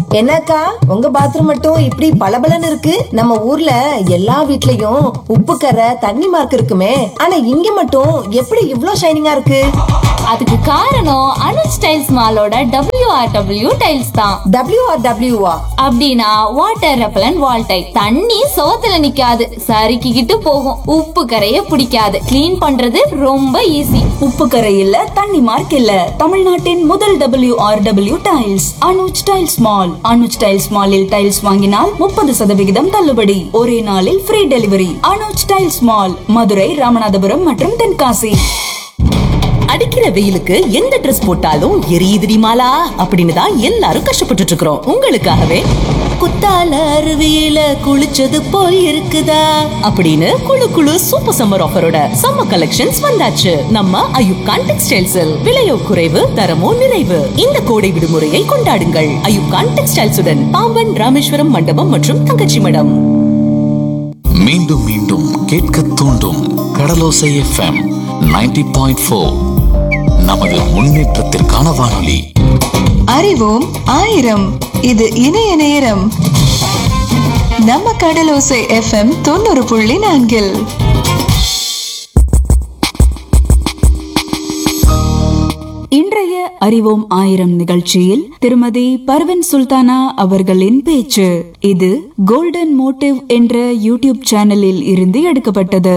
என்னக்கா உங்க பாத்ரூம் மட்டும் இப்படி பளபளன்னு இருக்கு நம்ம ஊர்ல எல்லா வீட்லயும் உப்பு கரை தண்ணி மார்க் இருக்குமே ஆனா இங்க மட்டும் எப்படி இவ்ளோ ஷைனிங்கா இருக்கு அதுக்கு காரணம் அனுஜ் டைல்ஸ் மாலோட WRW டைல்ஸ் தான் டபிள்யூ ஆர் டபிள்யூவா அப்படின்னா வாட்டர் ரெப்பலண்ட் வால் டைல் தண்ணி சோத்துல நிக்காது சறுக்கிக்கிட்டு போகும் உப்பு கரைய பிடிக்காது க்ளீன் பண்றது ரொம்ப ஈஸி உப்பு கரை இல்ல தண்ணி மார்க் இல்ல தமிழ்நாட்டின் முதல் W R W tiles Anuj tiles mall Anuj tiles மாலில் டைல்ஸ் வாங்கினால் முப்பது சதவிகிதம் தள்ளுபடி ஒரே நாளில் free delivery Anuj tiles mall Madurai Ramanathapuram மற்றும் தென்காசி அடிக்கிற வெயிலுக்கு எந்த ட்ரெஸ் போட்டாலும் எரியுதுடி மாலா அப்படின்னு தான் எல்லாரும் கஷ்டப்பட்டுட்டு இருக்கிறோம் உங்களுக்காகவே குத்தால அருவியில குளிச்சது போல் இருக்குதா அப்படின்னு குளு குளு சூப்பர் சம்மர் ஆஃபரோட சம்மர் கலெக்ஷன்ஸ் வந்தாச்சு நம்ம அயுப்கான் டெக்ஸ்டைல்ஸில் விலையோ குறைவு தரமோ நிறைவு இந்த கோடை விடுமுறையை கொண்டாடுங்கள் அயுப்கான் டெக்ஸ்டைல்ஸுடன் பாம்பன் ராமேஸ்வரம் மண்டபம் மற்றும் தங்கச்சி மடம் மீண்டும் மீண்டும் கேட்க தூண்டும் கடலோசை எஃப்எம் 90.4 பாயிண்ட் ஃபோர் நமது முன்னேற்றத்திற்கான வானொலி அறிவோம் ஆயிரம் இது இணைய நேரம் நம்ம கடலோசை எஃப்எம் தொண்ணூறு புள்ளி நான்கில் இன்றைய அறிவோம் ஆயிரம் நிகழ்ச்சியில் திருமதி பர்வன் சுல்தானா அவர்களின் பேச்சு இது கோல்டன் மோட்டிவ் என்ற யூடியூப் சேனலில் இருந்து எடுக்கப்பட்டது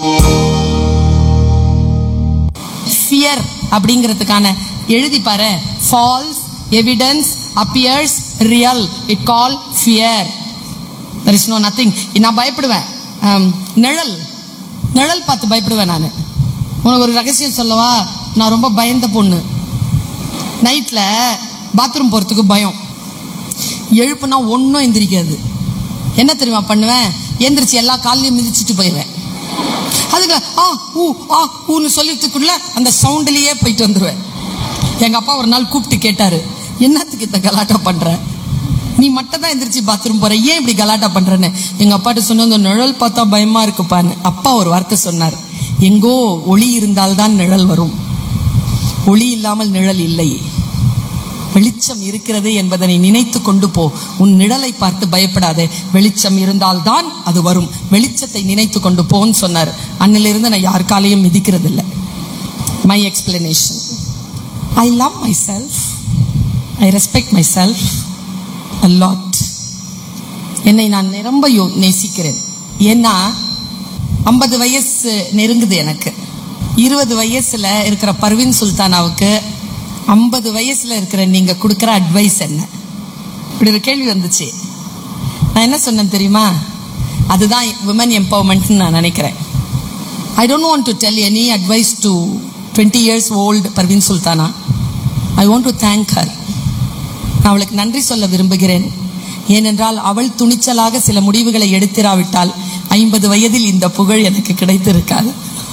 ஃபியர் அப்படிங்கிறதுக்கான எழுதி பாரு false evidence appears real it call fear there is no nothing நான் பயப்படுவேன் ஆம், நிழல் நிழல் பார்த்து பயப்படுவேன் நான் உனக்கு ஒரு ரகசியம் சொல்லவா நான் ரொம்ப பயந்த பொண்ணு நைட்டில் பாத்ரூம் போகிறதுக்கு பயம் எழுப்புனா ஒன்றும் எந்திரிக்காது என்ன தெரியுமா பண்ணுவேன் எந்திரிச்சு எல்லா காலையும் மிதிச்சிட்டு போயிடுவேன் அதுக்கு ஆ ஊ ஆ ஊன்னு சொல்லிட்டுக்குள்ள அந்த சவுண்ட்லயே போயிட்டு வந்துருவேன் எங்க அப்பா ஒரு நாள் கூப்பிட்டு கேட்டாரு என்னத்துக்கு இந்த கலாட்டா பண்ற நீ மட்டும் தான் எந்திரிச்சு பாத்ரூம் போற ஏன் இப்படி கலாட்டா பண்றேன்னு எங்க அப்பாட்ட சொன்ன அந்த நிழல் பார்த்தா பயமா இருக்குப்பான்னு அப்பா ஒரு வார்த்தை சொன்னார் எங்கோ ஒளி இருந்தால்தான் நிழல் வரும் ஒளி இல்லாமல் நிழல் இல்லை வெளிச்சம் இருக்கிறது என்பதனை நினைத்து கொண்டு போ உன் நிழலை பார்த்து பயப்படாதே வெளிச்சம் இருந்தால்தான் அது வரும் வெளிச்சத்தை நினைத்து கொண்டு போன்னு சொன்னார் அன்னிலிருந்து நான் யார் காலையும் மிதிக்கிறது இல்லை my explanation I love myself I respect myself a lot என்னை நான் நிரம்ப யோ நேசிக்கிறேன் ஏன்னா ஐம்பது வயசு நெருங்குது எனக்கு இருபது வயசுல இருக்கிற பர்வீன் சுல்தானாவுக்கு ஐம்பது வயசுல இருக்கிற நீங்க கொடுக்குற அட்வைஸ் என்ன இப்படி ஒரு கேள்வி வந்துச்சு நான் என்ன சொன்னேன் தெரியுமா அதுதான் விமன் எம்பவர்மெண்ட்னு நான் நினைக்கிறேன் I don't want to tell any advice to twenty years old Parveen Sultana I want to thank her நான் அவளுக்கு நன்றி சொல்ல விரும்புகிறேன் ஏனென்றால் அவள் துணிச்சலாக சில முடிவுகளை எடுத்திராவிட்டால் ஐம்பது வயதில் இந்த புகழ் எனக்கு கிடைத்திருக்காது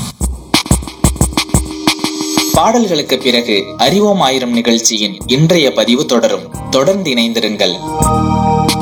பாடல்களுக்கு பிறகு அறிவோம் ஆயிரம் நிகழ்ச்சியின் இன்றைய பதிவு தொடரும் தொடர்ந்து இணைந்திருங்கள்